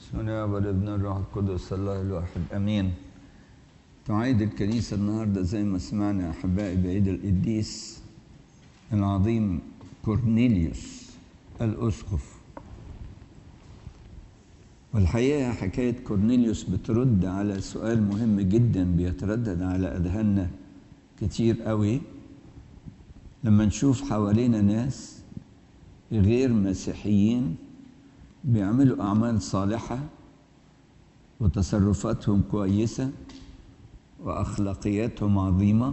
بسم الله والابن الروح القدس الله الواحد امين تعيد الكنيسه النهارده زي ما سمعنا يا احبائي بعيد القديس العظيم كورنيليوس الاسقف والحقيقه حكايه كورنيليوس بترد على سؤال مهم جدا بيتردد على اذهاننا كتير قوي لما نشوف حوالينا ناس غير مسيحيين بيعملوا أعمال صالحة وتصرفاتهم كويسة وأخلاقياتهم عظيمة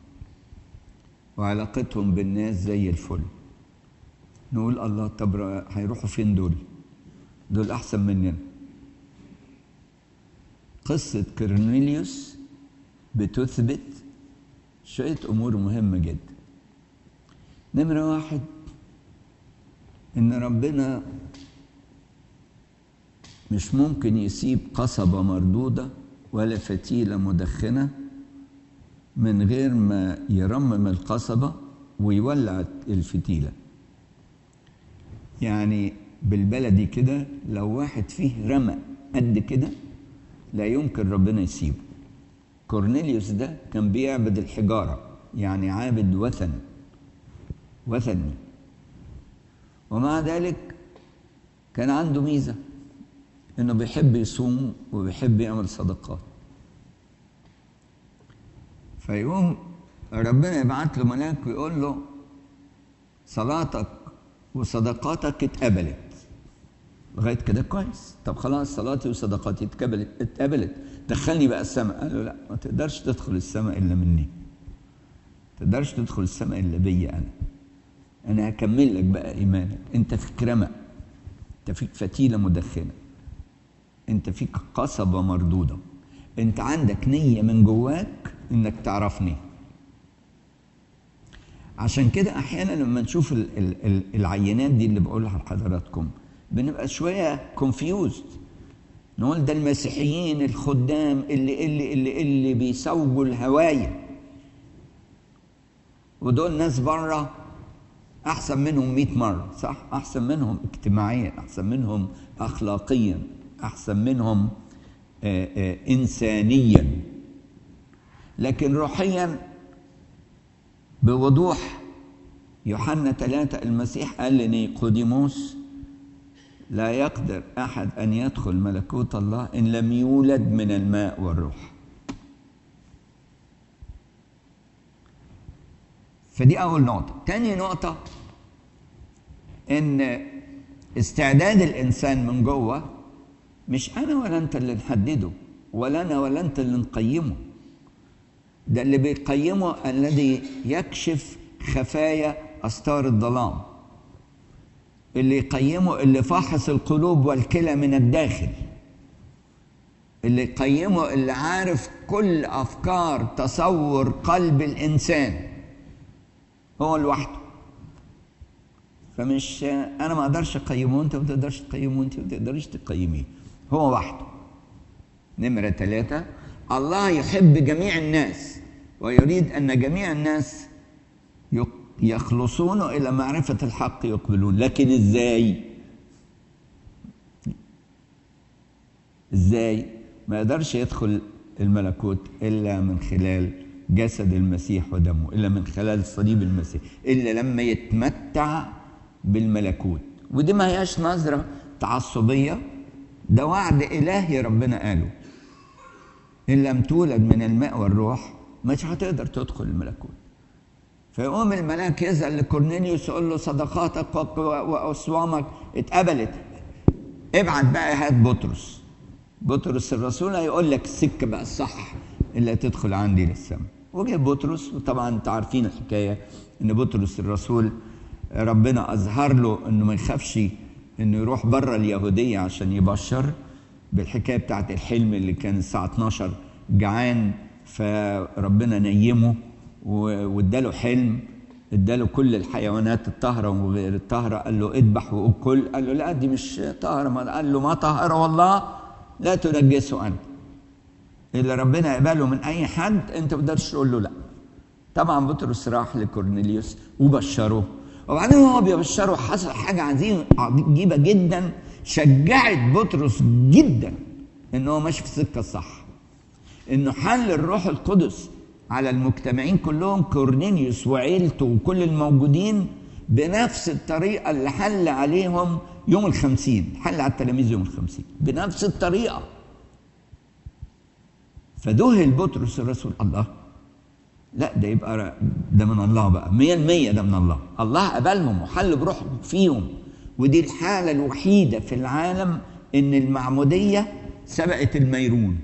وعلاقتهم بالناس زي الفل نقول الله طب هيروحوا فين دول دول أحسن مننا قصة كورنيليوس بتثبت شوية أمور مهمة جدا نمرة واحد إن ربنا مش ممكن يسيب قصبة مردودة ولا فتيلة مدخنة من غير ما يرمم القصبة ويولع الفتيلة يعني بالبلدي كده لو واحد فيه رمى قد كده لا يمكن ربنا يسيبه كورنيليوس ده كان بيعبد الحجارة يعني عابد وثن وثني ومع ذلك كان عنده ميزه انه بيحب يصوم وبيحب يعمل صدقات فيقوم ربنا يبعت له ملاك ويقول له صلاتك وصدقاتك اتقبلت لغايه كده كويس طب خلاص صلاتي وصدقاتي اتقبلت اتقبلت دخلني بقى السماء قال له لا ما تقدرش تدخل السماء الا مني ما تقدرش تدخل السماء الا بيا انا انا هكمل لك بقى ايمانك انت فيك رمق انت فيك فتيله مدخنه انت فيك قصبة مردودة انت عندك نية من جواك انك تعرفني عشان كده احيانا لما نشوف ال ال ال العينات دي اللي بقولها لحضراتكم بنبقى شوية كونفيوزد نقول ده المسيحيين الخدام اللي اللي اللي اللي بيسوقوا الهواية ودول ناس بره احسن منهم 100 مرة صح احسن منهم اجتماعيا احسن منهم اخلاقيا احسن منهم آآ آآ انسانيا لكن روحيا بوضوح يوحنا ثلاثة المسيح قال لنيقوديموس لا يقدر أحد أن يدخل ملكوت الله إن لم يولد من الماء والروح فدي أول نقطة تاني نقطة إن استعداد الإنسان من جوه مش انا ولا انت اللي نحدده ولا انا ولا انت اللي نقيمه ده اللي بيقيمه الذي يكشف خفايا استار الظلام اللي يقيمه اللي فاحص القلوب والكلى من الداخل اللي يقيمه اللي عارف كل افكار تصور قلب الانسان هو لوحده فمش انا ما اقدرش اقيمه انت ما تقدرش تقيمه انت ما تقدرش تقيميه هو وحده نمرة ثلاثة الله يحب جميع الناس ويريد أن جميع الناس يخلصون إلى معرفة الحق يقبلون لكن إزاي إزاي ما يقدرش يدخل الملكوت إلا من خلال جسد المسيح ودمه إلا من خلال صليب المسيح إلا لما يتمتع بالملكوت ودي ما هياش نظرة تعصبية ده وعد إلهي ربنا قاله إن لم تولد من الماء والروح مش هتقدر تدخل الملكوت فيقوم الملاك يزعل لكورنيليوس يقول له صدقاتك وأصوامك اتقبلت ابعت بقى هات بطرس بطرس الرسول هيقول لك السكة بقى الصح اللي هتدخل عندي للسماء وجه بطرس وطبعا انتوا عارفين الحكاية ان بطرس الرسول ربنا أظهر له انه ما يخافش انه يروح بره اليهوديه عشان يبشر بالحكايه بتاعت الحلم اللي كان الساعه 12 جعان فربنا نيمه واداله حلم اداله كل الحيوانات الطاهره وغير الطاهره قال له اذبح واكل قال له لا دي مش طاهره قال له ما طهر والله لا تنجسه انت اللي ربنا يقبله من اي حد انت ما تقدرش تقول له لا طبعا بطرس راح لكورنيليوس وبشره وبعدين هو بيبشره حصل حاجة عجيبة جدا شجعت بطرس جدا ان هو ماشي في السكه الصح انه حل الروح القدس على المجتمعين كلهم كورنيليوس وعيلته وكل الموجودين بنفس الطريقه اللي حل عليهم يوم الخمسين حل على التلاميذ يوم الخمسين بنفس الطريقه فذهل بطرس الرسول الله لا ده يبقى ده من الله بقى 100% ده من الله الله قبلهم وحل بروحه فيهم ودي الحالة الوحيدة في العالم إن المعمودية سبقت الميرون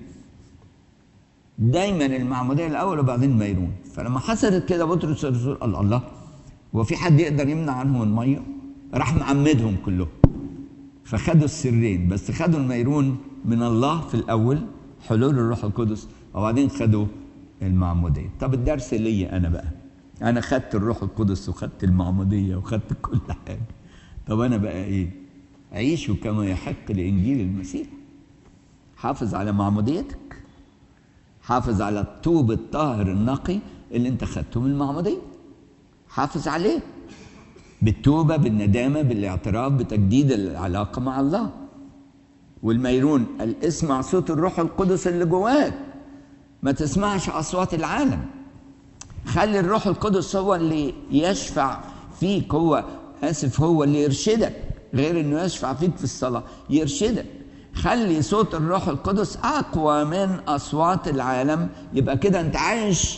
دايما المعمودية الأول وبعدين الميرون فلما حصلت كده بطرس الرسول قال الله هو في حد يقدر يمنع عنهم المية راح معمدهم كلهم فخدوا السرين بس خدوا الميرون من الله في الأول حلول الروح القدس وبعدين خدوا المعمودية طب الدرس ليا أنا بقى أنا خدت الروح القدس وخدت المعمودية وخدت كل حاجة طب أنا بقى إيه عيشوا كما يحق لإنجيل المسيح حافظ على معموديتك حافظ على الطوب الطاهر النقي اللي انت خدته من المعمودية حافظ عليه بالتوبة بالندامة بالاعتراف بتجديد العلاقة مع الله والميرون قال اسمع صوت الروح القدس اللي جواك ما تسمعش أصوات العالم خلي الروح القدس هو اللي يشفع فيك هو آسف هو اللي يرشدك غير انه يشفع فيك في الصلاة يرشدك خلي صوت الروح القدس أقوى من أصوات العالم يبقى كده أنت عايش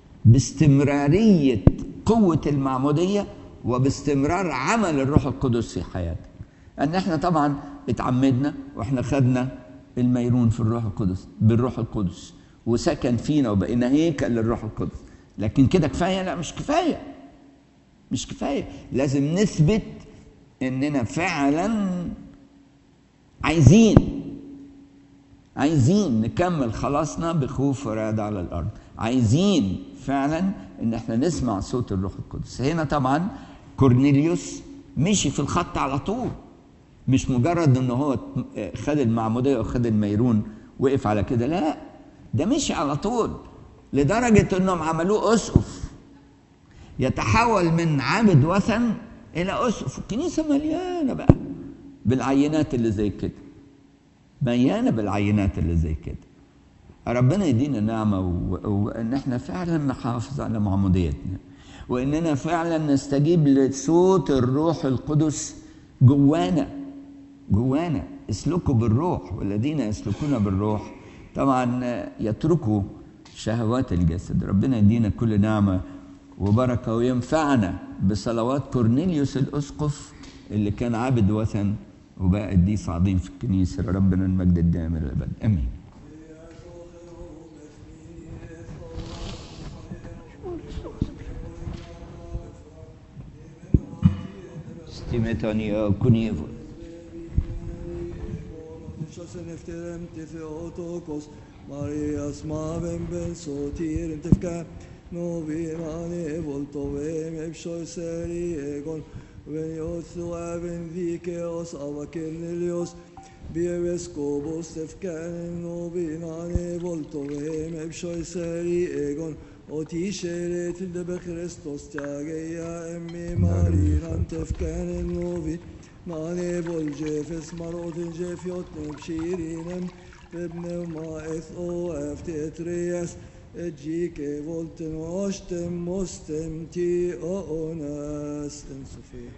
باستمرارية قوة المعمودية وباستمرار عمل الروح القدس في حياتك أن احنا طبعا اتعمدنا واحنا خدنا الميرون في الروح القدس بالروح القدس وسكن فينا وبقينا هيكل للروح القدس لكن كده كفاية لا مش كفاية مش كفاية لازم نثبت اننا فعلا عايزين عايزين نكمل خلاصنا بخوف ورعد على الارض عايزين فعلا ان احنا نسمع صوت الروح القدس هنا طبعا كورنيليوس مشي في الخط على طول مش مجرد ان هو خد المعموديه وخد الميرون وقف على كده لا ده مشي على طول لدرجه انهم عملوه اسقف يتحول من عابد وثن الى اسقف الكنيسه مليانه بقى بالعينات اللي زي كده مليانه بالعينات اللي زي كده ربنا يدينا نعمه وان احنا فعلا نحافظ على معموديتنا واننا فعلا نستجيب لصوت الروح القدس جوانا جوانا اسلكوا بالروح والذين يسلكون بالروح طبعا يتركوا شهوات الجسد ربنا يدينا كل نعمه وبركه وينفعنا بصلوات كورنيليوس الاسقف اللي كان عابد وثن وبقى قديس عظيم في الكنيسه ربنا المجد الدائم الى الابد امين Stimetania Kunievo. Schassen efter dem till Theotokos, Marias maven ben sotir tefka, novinane voltove mepshoy seri egon, ben yothu aven dikeos avakernelios, Bieves kobos tefkan novinane voltove mepshoy seri egon, Oti şere tilde be Christos ya emmi marinan tefkanen novi Mane bol cefes marotin cefiot nebşirinem Bebne ma eth o eftetriyes Ecike volten oştem mostem ti o onas En Sofia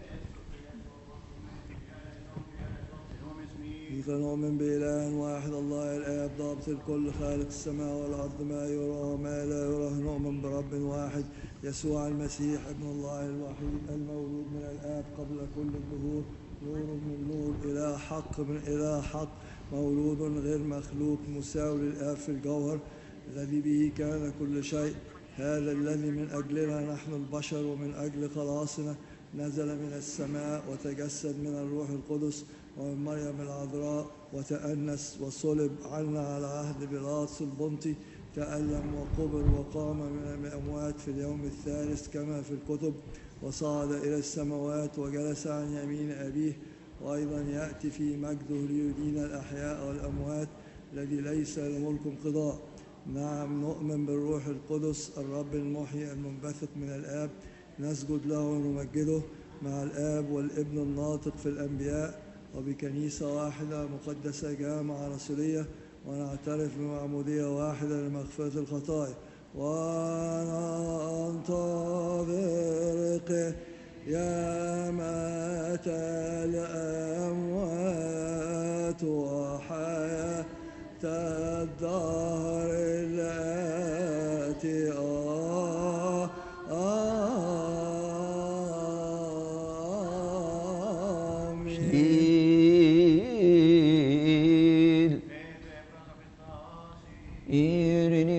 فنؤمن بإله واحد الله الآب ضابط الكل خالق السماء والأرض ما يرى وما لا يرى نؤمن برب واحد يسوع المسيح ابن الله الوحيد المولود من الآب قبل كل الظهور نور من نور إله حق من إله حق مولود غير مخلوق مساوي للآب في الجوهر الذي به كان كل شيء هذا الذي من أجلنا نحن البشر ومن أجل خلاصنا نزل من السماء وتجسد من الروح القدس ومن مريم العذراء وتأنس وصلب عنا على عهد بيلاطس البنطي تألم وقبر وقام من الأموات في اليوم الثالث كما في الكتب وصعد إلى السماوات وجلس عن يمين أبيه وأيضا يأتي في مجده ليدين الأحياء والأموات الذي ليس لملك انقضاء نعم نؤمن بالروح القدس الرب المحيي المنبثق من الآب نسجد له ونمجده مع الآب والابن الناطق في الأنبياء وبكنيسة واحدة مقدسة جامعة رسولية ونعترف بمعمودية واحدة لمغفرة الخطايا وننتظر قيامة الأموات وحياة الدهر التي آه آمين Il irini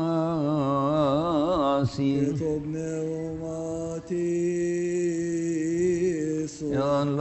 pasi اطلب نعمتي Ya Allah